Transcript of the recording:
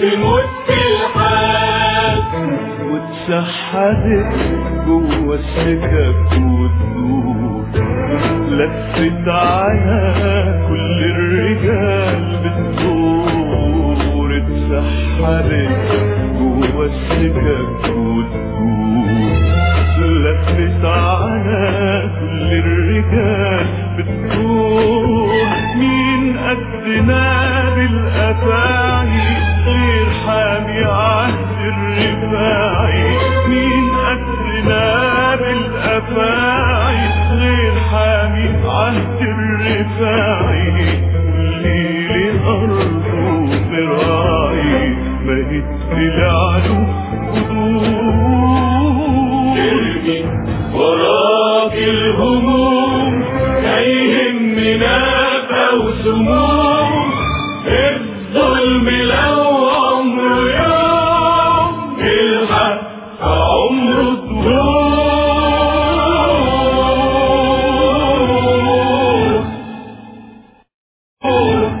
تموت في الحال واتسحبت جوه السكك وتدور لفت على كل الرجال بتدور اتسحبت جوه السكك وتدور لفت على كل الرجال بتدور مين قدنا بالأفاعي غير حامي عهد الرفاعي مين قدنا بالأفاعي غير حامي عهد الرفاعي اللي لأرضه مراعي ما يتبلعله قدور ترمي وراك الهموم لا يهمنا أو سموم الظلم لو